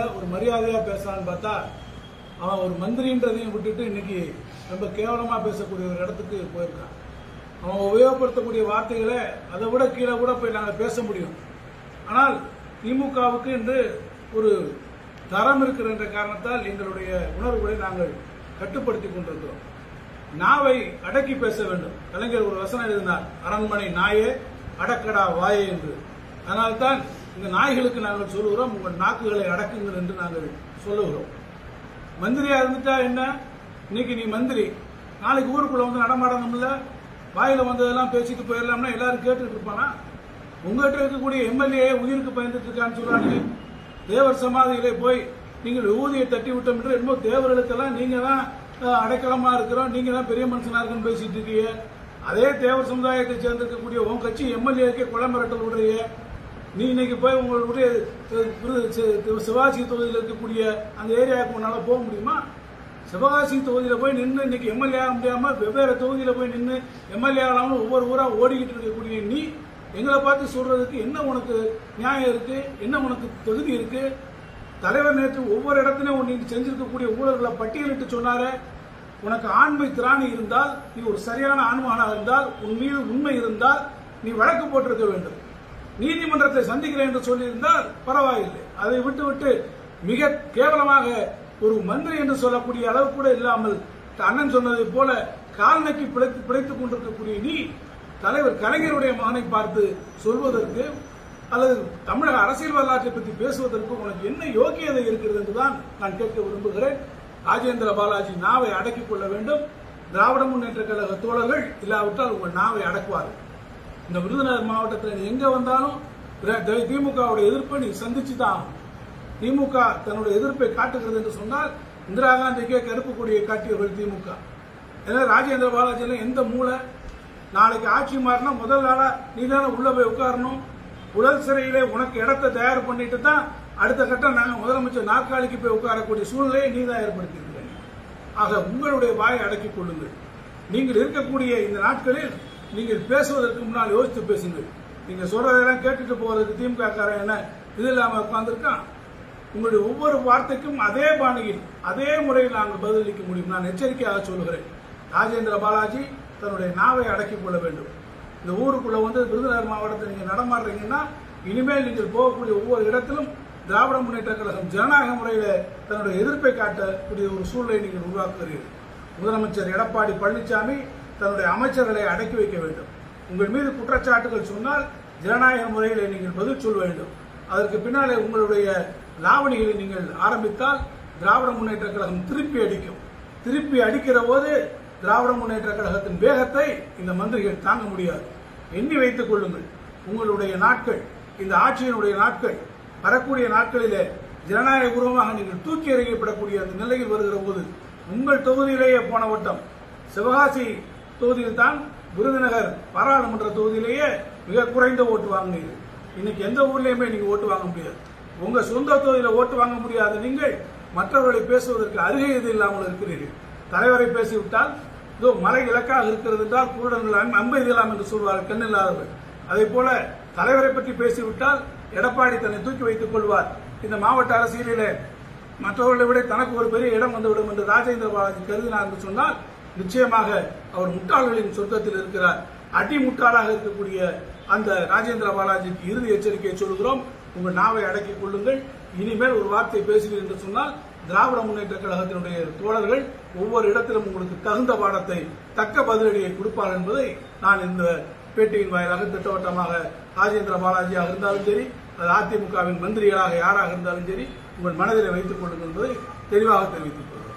ஒரு மரியாதையா பேசலான்னு பார்த்தா அவன் ஒரு மந்திரின்றதையும் விட்டுட்டு இன்னைக்கு ரொம்ப கேவலமா பேசக்கூடிய ஒரு இடத்துக்கு போயிருக்கான் அவன் உபயோகப்படுத்தக்கூடிய வார்த்தைகளை அதை விட கீழே கூட போய் நாங்கள் பேச முடியும் ஆனால் திமுகவுக்கு என்று ஒரு தரம் இருக்கிற என்ற காரணத்தால் எங்களுடைய உணர்வுகளை நாங்கள் கட்டுப்படுத்தி கொண்டிருக்கிறோம் நாவை அடக்கி பேச வேண்டும் கலைஞர் ஒரு வசனம் எழுதினார் அரண்மனை நாயே அடக்கடா வாயே என்று அதனால்தான் இந்த நாய்களுக்கு நாங்கள் சொல்லுகிறோம் உங்கள் நாக்குகளை அடக்குங்கள் என்று நாங்கள் சொல்லுகிறோம் மந்திரியா இருந்துட்டா என்ன இன்னைக்கு நீ மந்திரி நாளைக்கு ஊருக்குள்ள வந்து நடமாடணும்ல வாயில வந்ததெல்லாம் பேசிட்டு போயிடலாம்னா எல்லாரும் கேட்டுட்டு இருப்பானா உங்ககிட்ட இருக்கக்கூடிய எம்எல்ஏ உயிருக்கு பயந்துட்டு இருக்கான்னு சொல்றாங்க தேவர் சமாதியிலே போய் நீங்கள் ஊதியை தட்டி விட்டோம் என்று என்னமோ தேவர்களுக்கெல்லாம் நீங்க தான் அஹ், அடைக்கலமா இருக்கிறோம் நீங்க தான் பெரிய மனுஷனா இருக்குன்னு பேசிட்டு இருக்கீங்க அதே தேவர் சமுதாயத்தை சேர்ந்திருக்கக்கூடிய உன் கட்சி எம்எல்ஏக்கே கொலை மிரட்டல் விடுறீங்க நீ இன்னைக்கு போய் உங்களுடைய அஹ், விரு- சி- சிவாஜி தொகுதியில் இருக்கக்கூடிய அந்த ஏரியாவுக்கு உன்னால போக முடியுமா சிவகாசி தொகுதியில போய் நின்று இன்னைக்கு எம்எல்ஏ ஆக முடியாம வெவ்வேறு தொகுதியில போய் நின்று எம்எல்ஏ ஆகாம ஒவ்வொரு ஊரா ஓடிக்கிட்டு இருக்கக்கூடிய நீ எங்களை பார்த்து சொல்றதுக்கு என்ன உனக்கு நியாயம் இருக்கு என்ன உனக்கு தகுதி இருக்கு தலைவர் நேற்று ஒவ்வொரு இடத்துலயும் நீ செஞ்சிருக்கக்கூடிய ஊழல்களை பட்டியலிட்டு சொன்னாரே உனக்கு ஆண்மை திராணி இருந்தால் நீ ஒரு சரியான ஆண்மகனாக இருந்தால் உன் மீது உண்மை இருந்தால் நீ வழக்கு போட்டிருக்க வேண்டும் நீதிமன்றத்தை சந்திக்கிறேன் என்று சொல்லியிருந்தால் பரவாயில்லை அதை விட்டு விட்டு மிக கேவலமாக ஒரு மந்திரி என்று சொல்லக்கூடிய அளவு கூட இல்லாமல் அண்ணன் சொன்னதை போல கால்நக்கி பிழைத்து பிழைத்துக் கொண்டிருக்கக்கூடிய நீ தலைவர் கலைஞருடைய மகனை பார்த்து சொல்வதற்கு அல்லது தமிழக அரசியல் வரலாற்றை பற்றி பேசுவதற்கு உனக்கு என்ன யோக்கியதை இருக்கிறது என்றுதான் நான் கேட்க விரும்புகிறேன் ராஜேந்திர பாலாஜி நாவை அடக்கிக் கொள்ள வேண்டும் திராவிட முன்னேற்ற கழக தோழர்கள் இல்லாவிட்டால் உங்கள் நாவை அடக்குவார்கள் இந்த விருதுநகர் மாவட்டத்தில் நீ எங்க வந்தாலும் தி- திமுகவுடைய எதிர்ப்பை நீ சந்திச்சு தான் ஆகணும். திமுக தன்னுடைய எதிர்ப்பை காட்டுகிறது என்று சொன்னால் இந்திரா காந்திக்கே கருப்பு கொடியை காட்டியவர்கள் திமுக ஏன்னா ராஜேந்திர பாலாஜி எல்லாம் எந்த மூளை நாளைக்கு ஆட்சி மாறினா முதல் நாளா நீ தானே உள்ள போய் உட்காரணும் உடல் சிறையிலே உனக்கு இடத்தை தயார் பண்ணிட்டு தான் அடுத்த கட்டம் நாங்க முதலமைச்சர் நாற்காலிக்கு போய் உட்காரக்கூடிய சூழ்நிலையை நீ தான் ஏற்படுத்தியிருக்கிறீங்க ஆக உங்களுடைய வாயை அடக்கிக் கொள்ளுங்கள் நீங்கள் இருக்கக்கூடிய இந்த நாட்களில் நீங்கள் பேசுவதற்கு முன்னால் யோசித்து பேசுங்கள் நீங்க சொல்றதெல்லாம் கேட்டுட்டு போறதுக்கு திமுக காரன் என்ன இது இல்லாம உட்கார்ந்துருக்கான் உங்களுடைய ஒவ்வொரு வார்த்தைக்கும் அதே பாணியில் அதே முறையில் நாங்கள் பதிலளிக்க முடியும் நான் எச்சரிக்கையாக சொல்கிறேன் ராஜேந்திர பாலாஜி தன்னுடைய நாவை அடக்கிக் கொள்ள வேண்டும் இந்த ஊருக்குள்ள வந்து விருதுநகர் மாவட்டத்தில் நீங்க நடமாடுறீங்கன்னா இனிமேல் நீங்கள் போகக்கூடிய ஒவ்வொரு இடத்திலும் திராவிட முன்னேற்ற கழகம் ஜனநாயக முறையில தன்னுடைய எதிர்ப்பை காட்டக்கூடிய ஒரு சூழ்நிலை நீங்கள் உருவாக்குகிறீர்கள் முதலமைச்சர் எடப்பாடி பழனிசாமி தன்னுடைய அமைச்சர்களை அடக்கி வைக்க வேண்டும் உங்கள் மீது குற்றச்சாட்டுகள் சொன்னால் ஜனநாயக முறையில் நீங்கள் பதில் சொல்ல வேண்டும் அதற்கு பின்னாலே உங்களுடைய லாவணிகளை நீங்கள் ஆரம்பித்தால் திராவிட முன்னேற்ற கழகம் திருப்பி அடிக்கும் திருப்பி அடிக்கிற போது திராவிட முன்னேற்ற கழகத்தின் வேகத்தை இந்த மந்திரிகள் தாங்க முடியாது எண்ணி வைத்துக் கொள்ளுங்கள் உங்களுடைய நாட்கள் இந்த ஆட்சியினுடைய நாட்கள் வரக்கூடிய நாட்களிலே ஜனநாயக பூர்வமாக நீங்கள் தூக்கி எறியப்படக்கூடிய அந்த நிலையில் வருகிற போது உங்கள் தொகுதியிலேயே போன வட்டம் சிவகாசி தொகுதியில் தான் விருதுநகர் பாராளுமன்ற தொகுதியிலேயே மிக குறைந்த ஓட்டு வாங்கினீர்கள் இன்னைக்கு எந்த ஊர்லயுமே நீங்க ஓட்டு வாங்க முடியாது உங்க சொந்த தொகுதியில ஓட்டு வாங்க முடியாத நீங்கள் மற்றவர்களை பேசுவதற்கு அருகே இது இல்லாமல் இருக்கிறீர்கள் தலைவரை பேசிவிட்டால் இதோ மலை இலக்காக இருக்கிறது என்றால் குருடர்கள் அம்பு எய்தலாம் என்று சொல்வார்கள் கண்ணில்லாதவர்கள் அதே போல தலைவரை பற்றி பேசிவிட்டால் எடப்பாடி தன்னை தூக்கி வைத்துக் கொள்வார் இந்த மாவட்ட அரசியலிலே மற்றவர்களை விட தனக்கு ஒரு பெரிய இடம் வந்துவிடும் என்று ராஜேந்திர பாலாஜி கருதினார் என்று சொன்னால் நிச்சயமாக அவர் முட்டாள்களின் சொர்க்கத்தில் இருக்கிறார் அடி முட்டாளாக இருக்கக்கூடிய அந்த ராஜேந்திர பாலாஜிக்கு இறுதி எச்சரிக்கையை சொல்கிறோம் உங்கள் நாவை அடக்கிக் கொள்ளுங்கள் இனிமேல் ஒரு வார்த்தை பேசுகிறீர்கள் என்று சொன்னால் திராவிட முன்னேற்ற கழகத்தினுடைய தோழர்கள் ஒவ்வொரு இடத்திலும் உங்களுக்கு தகுந்த பாடத்தை தக்க பதிலடியை கொடுப்பார் என்பதை நான் இந்த பேட்டியின் வாயிலாக திட்டவட்டமாக ராஜேந்திர பாலாஜியாக இருந்தாலும் சரி அது அதிமுகவின் மந்திரிகளாக யாராக இருந்தாலும் சரி உங்கள் மனதில் வைத்துக் கொள்ளுங்கள் என்பதை தெளிவாக தெரிவித்துக் கொள்கிறேன்